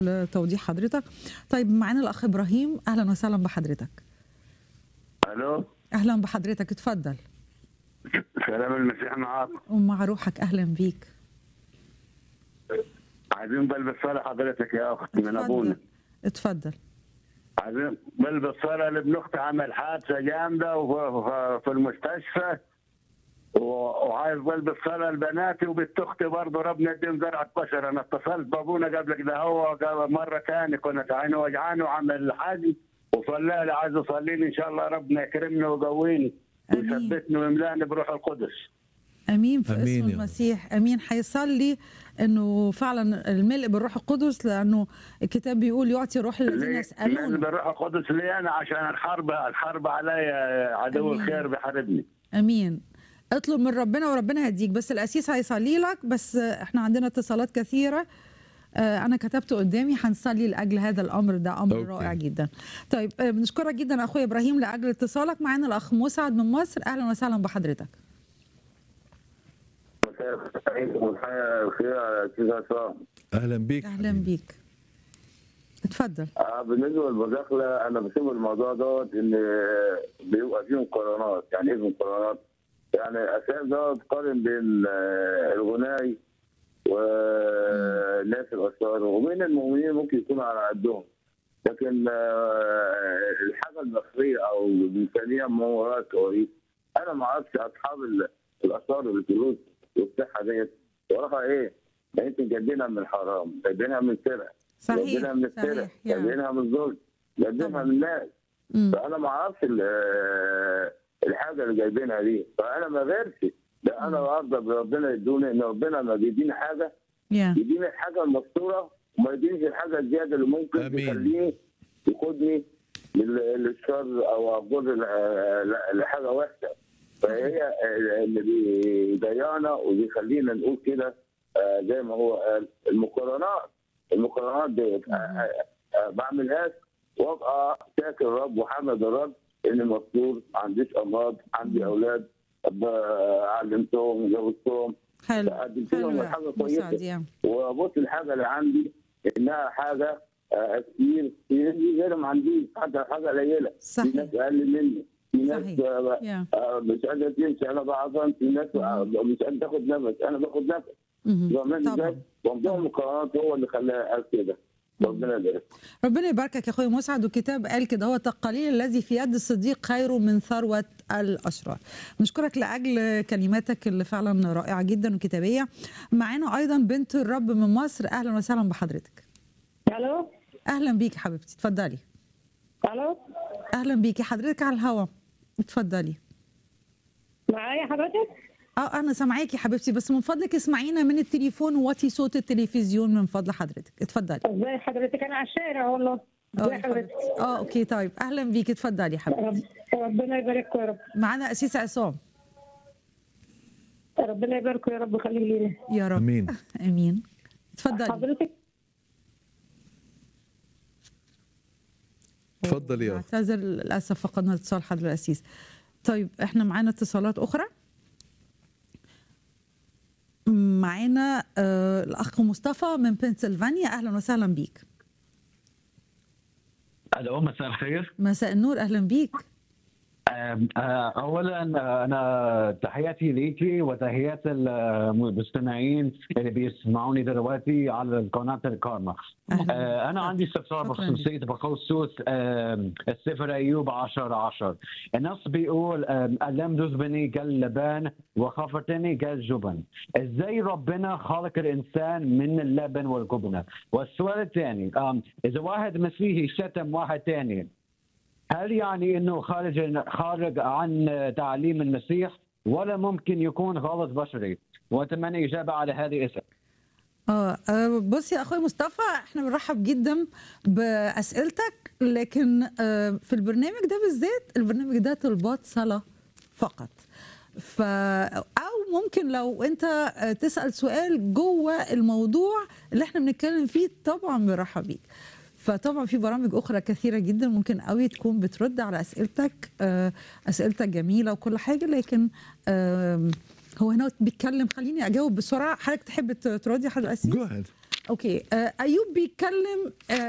توضيح حضرتك طيب معانا الاخ ابراهيم اهلا وسهلا بحضرتك الو اهلا بحضرتك اتفضل سلام المسيح معاك ومع روحك اهلا بيك عايزين بلبس صلاة حضرتك يا اخت من ابونا اتفضل عايزين بلبس صلاة لابن اختي عمل حادثة جامدة وف- ف- في المستشفى و- وعايز بلبس صلاة لبناتي وبنت اختي برضه ربنا يديهم زرعة بشر انا اتصلت بابونا قبل كده هو قال مرة ثانية كنت عيني وجعاني وعمل حاجة وصلى لي عايز يصلي لي ان شاء الله ربنا يكرمني ويقويني آمين. ويثبتني ويملاني بروح القدس امين في آمين اسم يا رب. المسيح امين هيصلي انه فعلا الملء بالروح القدس لانه الكتاب بيقول يعطي روح الذين ليه؟ لأن يسالون بروح القدس لي انا عشان الحرب الحرب عليا عدو أمين. الخير بيحاربني امين اطلب من ربنا وربنا هيديك بس الاسيس هيصلي لك بس احنا عندنا اتصالات كثيره آه، انا كتبت قدامي هنصلي لاجل هذا الامر ده امر أوكي. رائع جدا طيب آه، بنشكرك جدا اخويا ابراهيم لاجل اتصالك معانا الاخ مسعد من مصر اهلا وسهلا بحضرتك اهلا بيك اهلا بيك اتفضل آه، بالنسبه للمداخله انا بشوف الموضوع دوت ان بيبقى فيه مقارنات يعني ايه مقارنات؟ يعني اساس دوت قارن بين آه، الغناي والناس الاشرار وبين المؤمنين ممكن يكونوا على قدهم لكن آه، الحاجه المخفيه او الانسانيه ما وراء الكواليس انا ما اعرفش اصحاب ال- الاشرار والفلوس والصحه ديت وراها ايه؟ يعني انتوا جايبينها من الحرام جايبينها من السرقه صحيح جايبينها من السرقه صحيح يعني. جايبينها من الظلم جايبينها طبعا. من الناس مم. فانا ما اعرفش ال- آه، الحاجه اللي جايبينها دي فانا ما غيرش ده انا ارضى بربنا يدوني ان ربنا ما بيديني حاجه يا يديني الحاجه المستوره وما يدينيش الحاجه الزياده اللي ممكن آمين. تخليني يقودني لل- للشر او اقود ل- لحاجه وحشه فهي اللي بيضيعنا وبيخلينا نقول كده آه، زي ما هو قال المقارنات المقارنات ديت آه، آه، آه، بعملهاش وابقى شاكر الرب وحمد الرب اني مستور ما عنديش امراض عندي اولاد ب- علمتهم جوزتهم حلو قدمت حلو لهم يا حاجه مسعد كويسه يا وابص الحاجه اللي عندي انها حاجه آه، كتير في ناس غير ما عنديش حاجه حاجه قليله في صحيح ناس اقل مني في ناس صحيح. آه، يا آه، مش قادره تمشي انا بعضا في ناس آه، مش قادره تاخد نفس انا باخد نفس مهم. فاهماني طبعا ازاي؟ موضوع المقارنات هو اللي خلاها قال كده ربنا يبارك ربنا يباركك يا اخويا مسعد والكتاب قال كده هو القليل الذي في يد الصديق خير من ثروه الاشرار نشكرك لاجل كلماتك اللي فعلا رائعه جدا وكتابيه معانا ايضا بنت الرب من مصر اهلا وسهلا بحضرتك الو اهلا بيكي حبيبتي اتفضلي الو اهلا بيكي حضرتك على الهوا اتفضلي معايا حضرتك اه انا سامعاكي حبيبتي بس من فضلك اسمعينا من التليفون ووطي صوت التلفزيون من فضل حضرتك اتفضلي ازاي حضرتك انا على الشارع والله اه ازي يا حضرتك حبيبتي. اه اوكي طيب اهلا بيكي اتفضلي يا رب حبيبتي ربنا يبارك يا رب معانا اسيس عصام ربنا يبارك يا رب خليه لينا يا رب امين امين اتفضلي حضرتك اتفضلي يا اخت اعتذر للاسف فقدنا اتصال حضر الاسيس طيب احنا معانا اتصالات اخرى معانا آه الاخ مصطفى من بنسلفانيا اهلا وسهلا بيك الو مساء الخير مساء النور اهلا بيك آم، آه، اولا آه، انا تحياتي ليكي وتحيات المستمعين اللي بيسمعوني دلوقتي على قناه الكارما أهلاً. آه، انا عندي استفسار شكراً بخصوصيه بخصوص آم، السفر ايوب 10 10 النص بيقول آم، الم تذبني قال لبان وخفتني قال جبن ازاي ربنا خلق الانسان من اللبن والجبنه والسؤال الثاني آم، اذا واحد مسيحي شتم واحد ثاني هل يعني انه خارج خارج عن تعليم المسيح ولا ممكن يكون غلط بشري؟ واتمنى اجابه على هذه الاسئله. اه آه، بص يا اخويا مصطفى احنا بنرحب جدا باسئلتك لكن آه، في البرنامج ده بالذات البرنامج ده طلبات صلاه فقط ف او ممكن لو انت آه، تسال سؤال جوه الموضوع اللي احنا بنتكلم فيه طبعا بنرحب بيك فطبعا في برامج اخرى كثيره جدا ممكن قوي تكون بترد على اسئلتك آه، اسئلتك جميله وكل حاجه لكن آم، هو هنا بيتكلم خليني اجاوب بسرعه حضرتك تحب ت- تردي حضرتك الاسيس جو اهيد اوكي آه، ايوب بيتكلم آه،